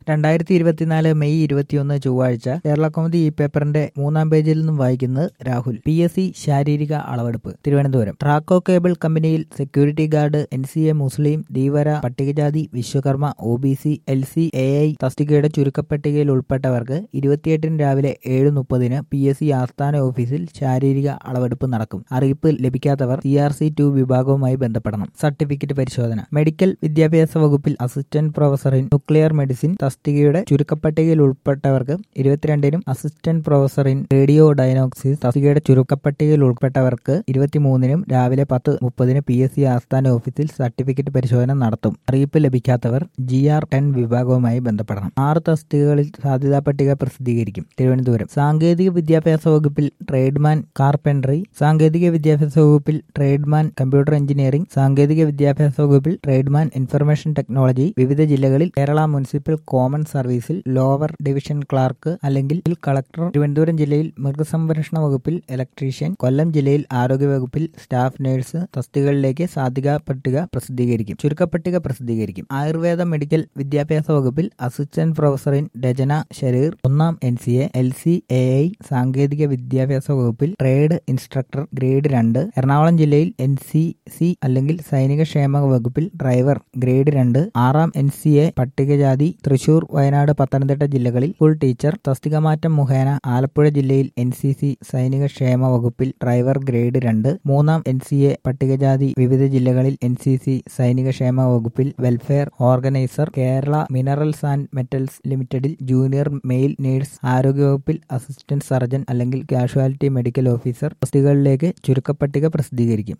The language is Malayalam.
രണ്ടായിരത്തി ഇരുപത്തിനാല് മെയ് ഇരുപത്തിയൊന്ന് ചൊവ്വാഴ്ച കേരള കൗമുദി ഈ പേപ്പറിന്റെ മൂന്നാം പേജിൽ നിന്നും വായിക്കുന്നത് രാഹുൽ പി എസ് സി ശാരീരിക അളവെടുപ്പ് തിരുവനന്തപുരം ട്രാക്കോ കേബിൾ കമ്പനിയിൽ security guard N C A മുസ്ലിം ധീവര പട്ടികജാതി വിശ്വകർമ്മ O B C L C A I തസ്തികയുടെ ചുരുക്കപ്പട്ടികയിൽ ഉൾപ്പെട്ടവർക്ക് ഇരുപത്തിയെട്ടിന് രാവിലെ ഏഴ് മുപ്പതിന് പി എസ് സി ആസ്ഥാന ഓഫീസിൽ ശാരീരിക അളവെടുപ്പ് നടക്കും അറിയിപ്പ് ലഭിക്കാത്തവർ സി ആർ സി ടു വിഭാഗവുമായി ബന്ധപ്പെടണം സർട്ടിഫിക്കറ്റ് പരിശോധന മെഡിക്കൽ വിദ്യാഭ്യാസ വകുപ്പിൽ assistant professor in nuclear medicine തസ്തികയുടെ ചുരുക്കപ്പട്ടികയിൽ ഉൾപ്പെട്ടവർക്ക് ഇരുപത്തിരണ്ടിനും assistant professor in radio diagnosis തസ്തികയുടെ ചുരുക്കപ്പട്ടികയിൽ ഉൾപ്പെട്ടവർക്ക് ഇരുപത്തിമൂന്നിനും രാവിലെ പത്ത് മുപ്പതിന് പി എസ് സി ആസ്ഥാന ഓഫീസിൽ സർട്ടിഫിക്കറ്റ് പരിശോധന നടത്തും അറിയിപ്പ് ലഭിക്കാത്തവർ ജി ആർ ടെൻ വിഭാഗവുമായി ബന്ധപ്പെടണം ആറ് തസ്തികകളിൽ സാധ്യതാ പട്ടിക പ്രസിദ്ധീകരിക്കും തിരുവനന്തപുരം സാങ്കേതിക വിദ്യാഭ്യാസ വകുപ്പിൽ ട്രേഡ്മാൻ കാർപെൻട്രി സാങ്കേതിക വിദ്യാഭ്യാസ വകുപ്പിൽ ട്രേഡ്മാൻ കമ്പ്യൂട്ടർ എഞ്ചിനീയറിംഗ് സാങ്കേതിക വിദ്യാഭ്യാസ വകുപ്പിൽ ട്രേഡ്മാൻ ഇൻഫർമേഷൻ ടെക്നോളജി വിവിധ ജില്ലകളിൽ കേരള മുനിസിപ്പൽ കോമൺ സർവീസിൽ ലോവർ ഡിവിഷൻ ക്ലാർക്ക് അല്ലെങ്കിൽ കളക്ടർ തിരുവനന്തപുരം ജില്ലയിൽ മൃഗസംരക്ഷണ വകുപ്പിൽ ഇലക്ട്രീഷ്യൻ കൊല്ലം ജില്ലയിൽ ആരോഗ്യ വകുപ്പിൽ സ്റ്റാഫ് നഴ്സ് തസ്തികകളിലേക്ക് സാധ്യതാ പട്ടിക പ്രസിദ്ധീകരിക്കും ചുരുക്കപ്പട്ടിക പ്രസിദ്ധീകരിക്കും ആയുർവേദ മെഡിക്കൽ വിദ്യാഭ്യാസ വകുപ്പിൽ assistant professor in Rachana Sharir ഒന്നാം N C A L C A I സാങ്കേതിക വിദ്യാഭ്യാസ വകുപ്പിൽ ട്രേഡ് ഇൻസ്ട്രക്ടർ ഗ്രേഡ് രണ്ട് എറണാകുളം ജില്ലയിൽ എൻ സി സി അല്ലെങ്കിൽ സൈനിക ക്ഷേമ വകുപ്പിൽ ഡ്രൈവർ ഗ്രേഡ് രണ്ട് ആറാം എൻ സി എ പട്ടികജാതി തൃശൂർ വയനാട് പത്തനംതിട്ട ജില്ലകളിൽ സ്കൂൾ ടീച്ചർ തസ്തികമാറ്റം മുഖേന ആലപ്പുഴ ജില്ലയിൽ എൻ സി സി സൈനിക ക്ഷേമ വകുപ്പിൽ ഡ്രൈവർ ഗ്രേഡ് രണ്ട് മൂന്നാം എൻ സി എ പട്ടികജാതി വിവിധ ജില്ലകളിൽ എൻ സി സി സൈനിക ക്ഷേമ വകുപ്പിൽ welfare organiser Kerala minerals and metals ലിമിറ്റഡിൽ ജൂനിയർ മെയിൽ നേഴ്സ് ആരോഗ്യവകുപ്പിൽ അസിസ്റ്റന്റ് സർജൻ അല്ലെങ്കിൽ കാഷ്വാലിറ്റി മെഡിക്കൽ ഓഫീസർ തസ്തികകളിലേക്ക് ചുരുക്കപ്പട്ടിക പ്രസിദ്ധീകരിക്കും